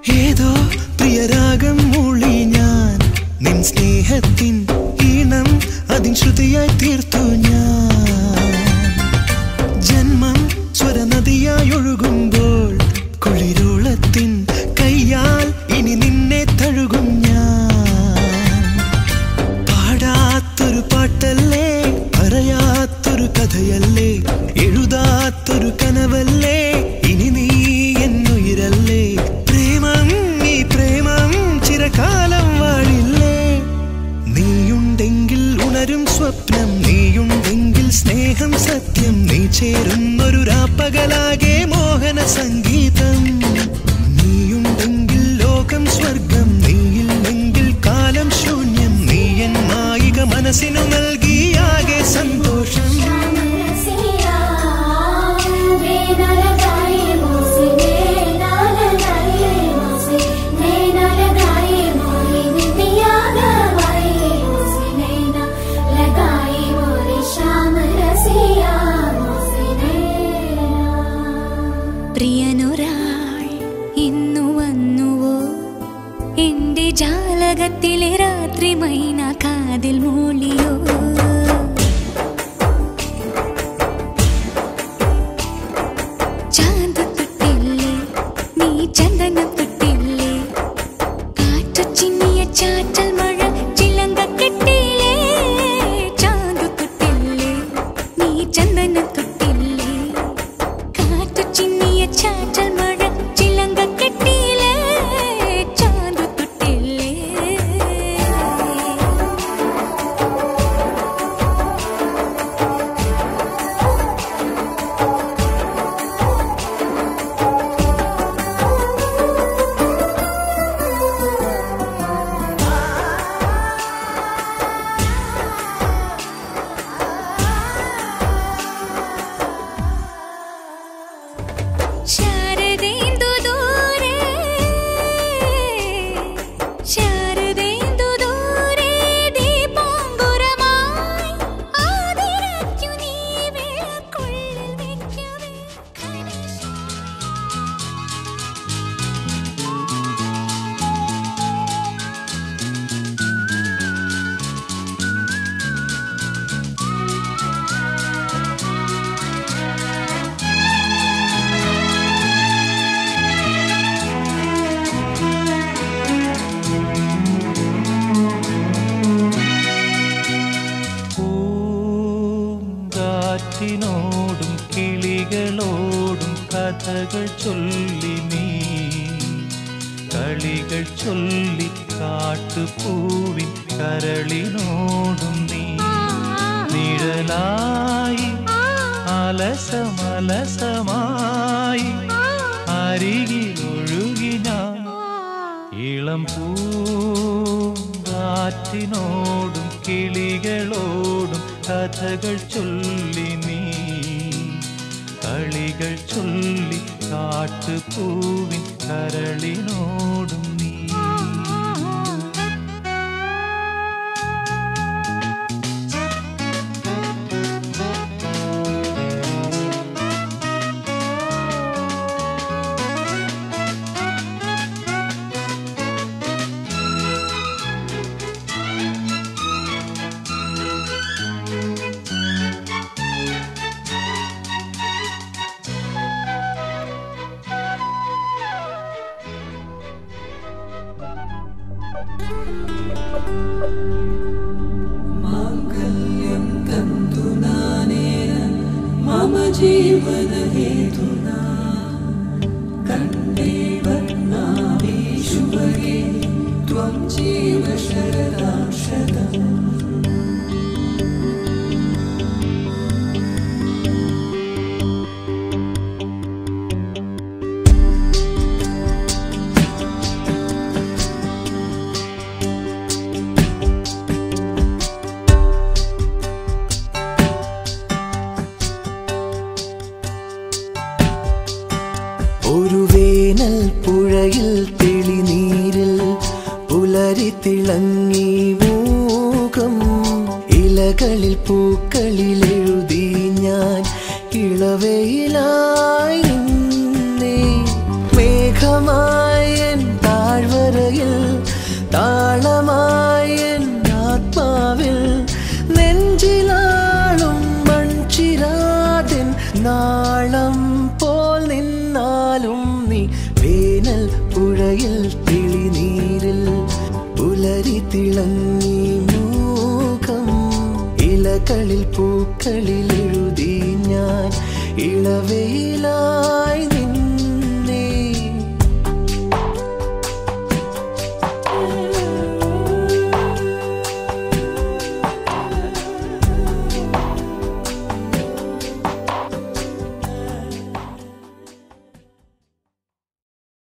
ഏതോ പ്രിയരാഗം മൂളി ഞാൻ നിൻ സ്നേഹത്തിൻ ഈണം അതിൻ ശ്രുതിയായി തീർത്തു ഞാൻ ജന്മം സ്വരനദിയായി ഒഴുകുമ്പോൾ കുളിരോളത്തിൻ കയ്യാൽ ഇനി നിന്നെ തഴുകും ഞാൻ പാടാത്തൊരു പാട്ടല്ലേ പറയാത്തൊരു കഥയല്ലേ എഴുതാത്തൊരു കനവല്ലേ ഇനി നീ എന്നുയിരല്ലേ പ്രേമം ഈ പ്രേമം ചിരകാലം വാഴില്ലേ നീയുണ്ടെങ്കിൽ ഉണരും സ്വപ്നം നീയുണ്ടെങ്കിൽ സ്നേഹം സത്യം നീ ചേരുന്നൊരു രാപ്പകലാകെ മോഹന സംഗീതം നീയുണ്ടെങ്കിൽ ലോകം സ്വർഗം നീയില്ലെങ്കിൽ കാലം ശൂന്യം നീ എൻ നായിക മനസ്സിനു നൽകിയാകെ സന്തോഷം श्यामरसिया नैना लगाए मोसे नैना लगाए मोसे नैना लगाए मोरे नितिया गवाए मोसे नैना लगाए मोरे श्यामरसिया मोसे नैना പ്രിയനൊരാൾ ഇന്നു വന്നുവോ എന്റെ ജാലകത്തിലെ രാത്രി മൈന കാതിൽ മൂളിയോ ചാന്ത് തൊട്ടില്ലേ നീ ചന്ദനം തൊട്ടില്ലേ കാറ്റു ചിന്നിയ ചാറ്റൽ മഴ ചിലങ്ക കെട്ടിയില്ലേ ചാന്ത് തൊട്ടില്ലേ നീ ചന്ദനം തൊട്ടില്ലേ കാറ്റു ചിന്നിയ ചാറ്റൽ മഴ ചിലങ്ക കെട്ടിയില്ലേ ചാന്ത് തൊട്ടില്ലേ ശാരദേന്ദു ദൂരെ ശാരദേന്ദു ദൂരെ ദീപാങ്കുരമായി ആദിരാത്രു നീ വിളക്കുള്ളിൽ വെക്കവേ കനശ പൂങ്കാറ്റിനോടും കിളികളോടും കഥകൾ ചൊല്ലി നീ കളികൾ ചൊല്ലി കാട്ടുപൂവിൻ കരളിനോടും നീ നിഴലായി അലസമലസമായി അരികിലൊഴുകി ഞാൻ ഇളം പൂങ്കാറ്റിനോടും കിളികളോടും കഥകൾ ചൊല്ലി നീ കളികൾ ചൊല്ലി കാട്ടുപൂവിൻ കരളിനോടും നീ मम जीवन हेतुना कण्ठे वर्णाभि शुभगे त्वं जीव शरदा शतम् ഒരു വേനൽ പുഴയിൽ തെളിനീരിൽ പുലരി തിളങ്ങി മൂകം ഇലകളിൽ പൂക്കളിൽ എഴുതി ഞാൻ ഇളവയിലായി നിന്നെ മേഘമായൻ പുഴയിൽ തെളിനീരിൽ പുലരി തിളങ്ങി മൂഖം ഇലകളിൽ പൂക്കളിൽ എഴുതി ഞാൻ ഇളവയിലായി നിൻ